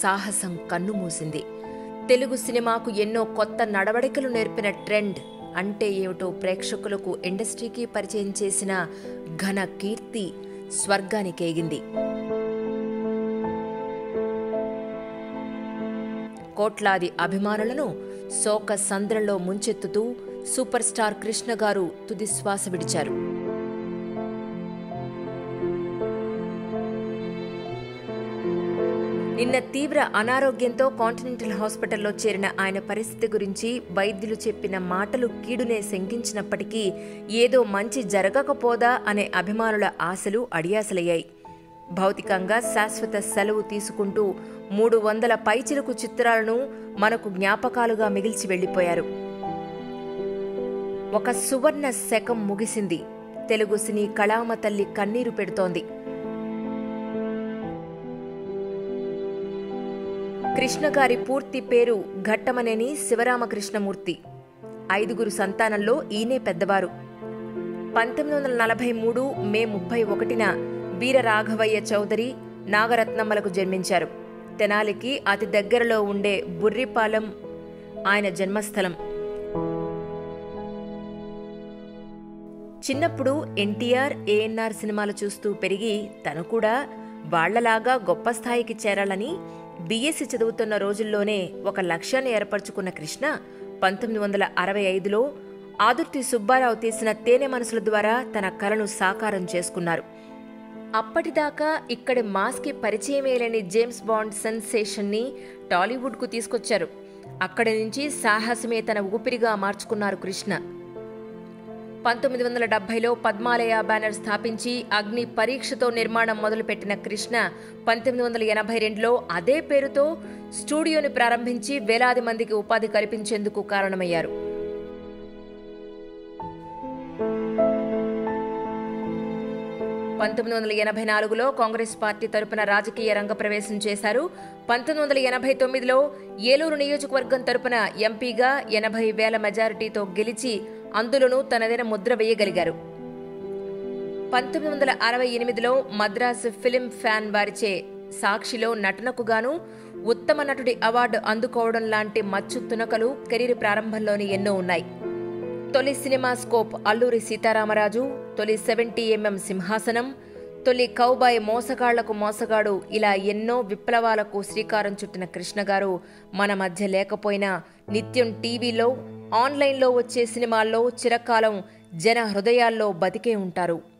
సాహసం కన్నుమూసింది తెలుగు సినిమాకు ఎన్నో కొత్త నడవడికలు నేర్పిన ట్రెండ్ అంటే ఏమిటో ప్రేక్షకులకు ఇండస్ట్రీకి పరిచయం చేసిన ఘన కీర్తి స్వర్గానికేగింది కోట్లాది అభిమానులను శోక సంద్రంలో ముంచెత్తుతూ సూపర్ స్టార్ కృష్ణ గారు తుది శ్వాస విడిచారు నిన్న తీవ్ర అనారోగ్యంతో కాంటినెంటల్ హాస్పిటల్లో చేరిన ఆయన పరిస్థితి గురించి వైద్యులు చెప్పిన మాటలు కీడునే శంకించినప్పటికీ ఏదో మంచి జరగకపోదా అనే అభిమానుల ఆశలు అడియాసలయ్యాయి భౌతికంగా శాశ్వత సెలవు తీసుకుంటూ మూడు వందల పైచిలుకు చిత్రాలను మనకు జ్ఞాపకాలుగా మిగిల్చి వెళ్లిపోయారు ఒక సువర్ణ శకం ముగిసింది తెలుగు సినీ కళామ తల్లి కన్నీరు పెడుతోంది కృష్ణ గారి పూర్తి పేరు ఘట్టమనేని శివరామకృష్ణమూర్తి ఐదుగురు సంతానంలో ఈయనే పెద్దవారు పంతొమ్మిది వందల నలభై మూడు మే ముప్పై ఒకటిన వీరరాఘవయ్య చౌదరి నాగరత్నమ్మలకు జన్మించారు తెనాలికి అతి దగ్గరలో ఉండే బుర్రిపాలెం ఆయన జన్మస్థలం చిన్నప్పుడు ఎన్టీఆర్ ఏఎన్ఆర్ సినిమాలు చూస్తూ పెరిగి తను కూడా వాళ్లలాగా గొప్ప స్థాయికి చేరాలని బీఎస్సీ చదువుతున్న రోజుల్లోనే ఒక లక్ష్యాన్ని ఏర్పరచుకున్న కృష్ణ పంతొమ్మిది వందల అరవై ఐదులో ఆదుర్తి సుబ్బారావు తీసిన తేనె మనసుల ద్వారా తన కలను సాకారం చేసుకున్నారు అప్పటిదాకా ఇక్కడి మాస్కి పరిచయమే లేని జేమ్స్ బాండ్ సెన్సేషన్ని టాలీవుడ్కు తీసుకొచ్చారు అక్కడి నుంచి సాహసమే తన ఊపిరిగా మార్చుకున్నారు కృష్ణ పంతొమ్మిది వందల డెబ్బైలో పద్మాలయ బ్యానర్ స్థాపించి అగ్ని పరీక్షతో నిర్మాణం మొదలుపెట్టిన కృష్ణ పంతొమ్మిది వందల ఎనభై రెండులో అదే పేరుతో స్టూడియోని ప్రారంభించి వేలాది మందికి ఉపాధి కల్పించేందుకు కారణమయ్యారు పంతొమ్మిది వందల ఎనభై నాలుగులో కాంగ్రెస్ పార్టీ తరపున రాజకీయ రంగ ప్రవేశం చేశారు పంతొమ్మిది వందల ఎనభై తొమ్మిదిలో ఏలూరు నియోజకవర్గం తరపున ఎంపీగా ఎనభై వేల మెజారిటీతో గెలిచి అందులోనూ తనదైన ముద్ర వేయగలిగారు పంతొమ్మిది వందల అరవై ఎనిమిదిలో మద్రాసు ఫిలిం ఫ్యాన్ వారిచే సాక్షిలో నటనకు గాను ఉత్తమ నటుడి అవార్డు అందుకోవడం లాంటి మచ్చు తునకలు కెరీర్ ప్రారంభంలోని ఎన్నో ఉన్నాయి తొలి సినిమా స్కోప్ అల్లూరి సీతారామరాజు తొలి సెవెంటీ ఎంఎం సింహాసనం తొలి కౌబాయ్ మోసగాళ్లకు మోసగాడు ఇలా ఎన్నో విప్లవాలకు శ్రీకారం చుట్టిన కృష్ణ గారు మన మధ్య లేకపోయినా నిత్యం టీవీలో ఆన్లైన్లో వచ్చే సినిమాల్లో చిరకాలం జన హృదయాల్లో బతికే ఉంటారు